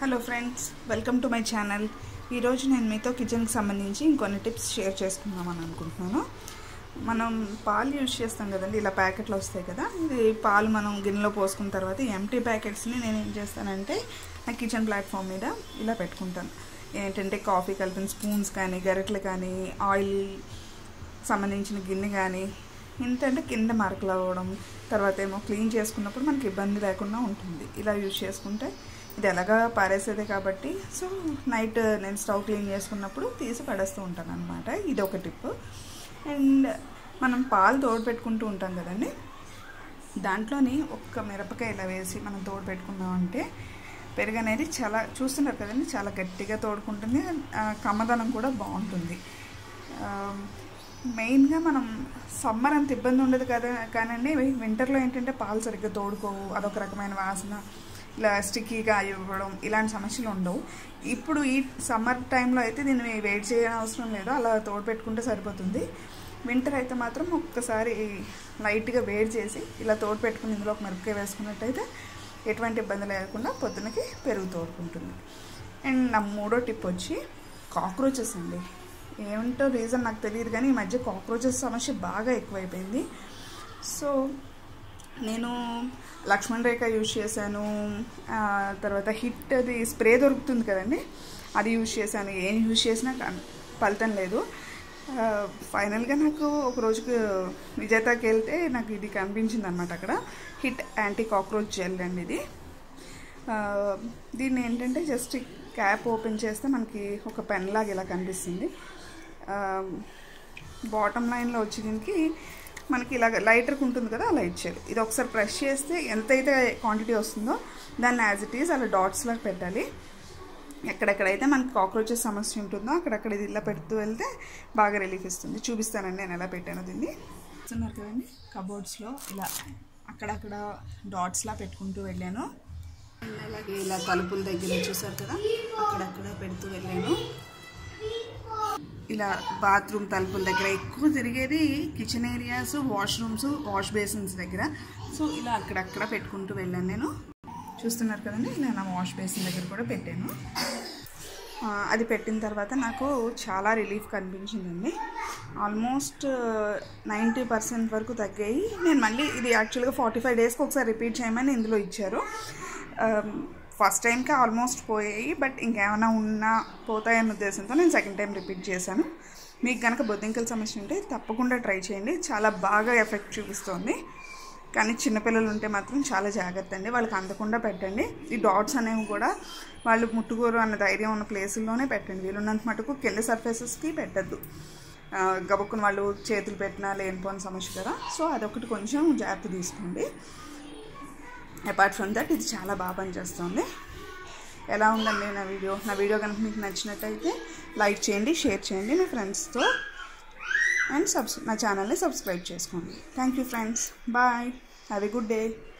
hello friends welcome to my channel ఈరోజు నేను మీతో కిచెన్కి సంబంధించి ఇంకొన్ని టిప్స్ షేర్ చేసుకుందామని అనుకుంటున్నాను మనం పాలు యూజ్ చేస్తాం కదండి ఇలా ప్యాకెట్లు వస్తాయి కదా ఇది పాలు మనం గిన్నెలో పోసుకున్న తర్వాత ఈ ఎంటీ ప్యాకెట్స్ని నేను ఏం చేస్తానంటే నా కిచెన్ ప్లాట్ఫామ్ మీద ఇలా పెట్టుకుంటాను ఏంటంటే కాఫీ కలిపిన స్పూన్స్ కానీ గరిటెలు కానీ ఆయిల్ సంబంధించిన గిన్నె కానీ ఏంటంటే కింద మరకలు అవ్వడం తర్వాత ఏమో క్లీన్ చేసుకున్నప్పుడు మనకి ఇబ్బంది లేకుండా ఉంటుంది ఇలా యూజ్ చేసుకుంటే ఇది ఎలాగా పారేసేదే కాబట్టి సో నైట్ నేను స్టవ్ క్లీన్ చేసుకున్నప్పుడు తీసి పడేస్తూ ఉంటాను అనమాట ఇది ఒక టిప్ అండ్ మనం పాలు తోడు పెట్టుకుంటూ ఉంటాం కదండి దాంట్లోని ఒక్క మిరపకాయ ఇలా వేసి మనం తోడు పెట్టుకున్నామంటే పెరుగు అనేది చాలా చూస్తున్నారు కదండి చాలా గట్టిగా తోడుకుంటుంది కమ్మదనం కూడా బాగుంటుంది మెయిన్గా మనం సమ్మర్ అంత ఇబ్బంది ఉండదు కదా కానండి వింటర్లో ఏంటంటే పాలు సరిగ్గా తోడుకోవు అదొక రకమైన వాసన ఇలా స్టిక్కీగా ఇవ్వడం ఇలాంటి సమస్యలు ఉండవు ఇప్పుడు ఈ సమ్మర్ టైంలో అయితే దీన్ని వెయిట్ చేయడం అవసరం లేదు అలా తోడు పెట్టుకుంటే సరిపోతుంది వింటర్ అయితే మాత్రం ఒక్కసారి లైట్గా వేడి చేసి ఇలా తోడు పెట్టుకుని ఇందులో ఒక మిరపకాయ వేసుకున్నట్టయితే ఎటువంటి ఇబ్బంది లేకుండా పొద్దునకి పెరుగు తోడుకుంటుంది అండ్ నా మూడో టిప్ వచ్చి కాక్రోచెస్ అండి ఏమిటో రీజన్ నాకు తెలియదు కానీ ఈ మధ్య కాక్రోచెస్ సమస్య బాగా ఎక్కువైపోయింది సో నేను లక్ష్మణ్ రేఖ యూజ్ చేశాను తర్వాత హిట్ అది స్ప్రే దొరుకుతుంది కదండి అది యూజ్ చేశాను ఏం యూజ్ చేసినా ఫలితం లేదు ఫైనల్గా నాకు ఒక రోజుకి విజేతకి వెళ్తే నాకు ఇది కనిపించింది అనమాట అక్కడ హిట్ యాంటీ కాక్రోచ్ జెల్ అండి ఇది దీన్ని ఏంటంటే జస్ట్ క్యాప్ ఓపెన్ చేస్తే మనకి ఒక పెన్ లాగా ఇలా కనిపిస్తుంది బాటమ్ లైన్లో వచ్చి దీనికి మనకి ఇలాగ లైటర్కి ఉంటుంది కదా అలా ఇచ్చారు ఇది ఒకసారి ప్రెస్ చేస్తే ఎంతైతే క్వాంటిటీ వస్తుందో దాన్ని యాజ్ ఇట్ ఈజ్ అలా డాట్స్ లాగా పెట్టాలి ఎక్కడెక్కడైతే మనకి కాక్రోచెస్ సమస్య ఉంటుందో అక్కడక్కడ ఇది ఇలా పెడుతూ వెళ్తే బాగా రిలీఫ్ ఇస్తుంది చూపిస్తానండి నేను ఎలా పెట్టాను దీన్ని చూస్తున్నారు కదండి కబోర్డ్స్లో ఇలా అక్కడక్కడ డాట్స్లా పెట్టుకుంటూ వెళ్ళాను అలాగే ఇలా తలుపుల దగ్గర చూసారు కదా అక్కడక్కడ పెడుతూ వెళ్ళాను ఇలా బాత్రూమ్ తలుపుల దగ్గర ఎక్కువ తిరిగేది kitchen areas washrooms wash basins దగ్గర సో ఇలా అక్కడక్కడ పెట్టుకుంటూ వెళ్ళాను నేను చూస్తున్నారు కదండి ఇలా నా వాష్ బేసిన్ దగ్గర కూడా పెట్టాను అది పెట్టిన తర్వాత నాకు చాలా రిలీఫ్ కనిపించిందండి ఆల్మోస్ట్ నైంటీ పర్సెంట్ వరకు తగ్గాయి నేను మళ్ళీ ఇది యాక్చువల్గా ఫార్టీ ఫైవ్ డేస్కి ఒకసారి రిపీట్ చేయమని ఇందులో ఇచ్చారు ఫస్ట్ టైంకి ఆల్మోస్ట్ పోయాయి బట్ ఇంకేమైనా ఉన్నా పోతాయన్న ఉద్దేశంతో నేను సెకండ్ టైం రిపీట్ చేశాను మీకు కనుక బొద్దింకల సమస్య ఉంటే తప్పకుండా ట్రై చేయండి చాలా బాగా ఎఫెక్ట్ చూపిస్తుంది కానీ చిన్నపిల్లలు ఉంటే మాత్రం చాలా జాగ్రత్త అండి వాళ్ళకి అందకుండా పెట్టండి ఈ డాట్స్ అనేవి కూడా వాళ్ళు ముట్టుకోరు అన్న ధైర్యం ఉన్న ప్లేసుల్లోనే పెట్టండి వీలున్నంత మటుకు కింద సర్ఫేసెస్కి పెట్టద్దు గబుక్కుని వాళ్ళు చేతులు పెట్టినా లేనిపోని సమస్య కదా సో అదొకటి కొంచెం జాగ్రత్త తీసుకోండి అపార్ట్ ఫ్రమ్ దట్ ఇది చాలా బాగా పనిచేస్తుంది ఎలా ఉందండి నా వీడియో నా వీడియో కనుక మీకు నచ్చినట్టయితే లైక్ చేయండి షేర్ చేయండి మీ ఫ్రెండ్స్తో అండ్ సబ్స్ నా ఛానల్ని సబ్స్క్రైబ్ చేసుకోండి thank you friends bye have a good day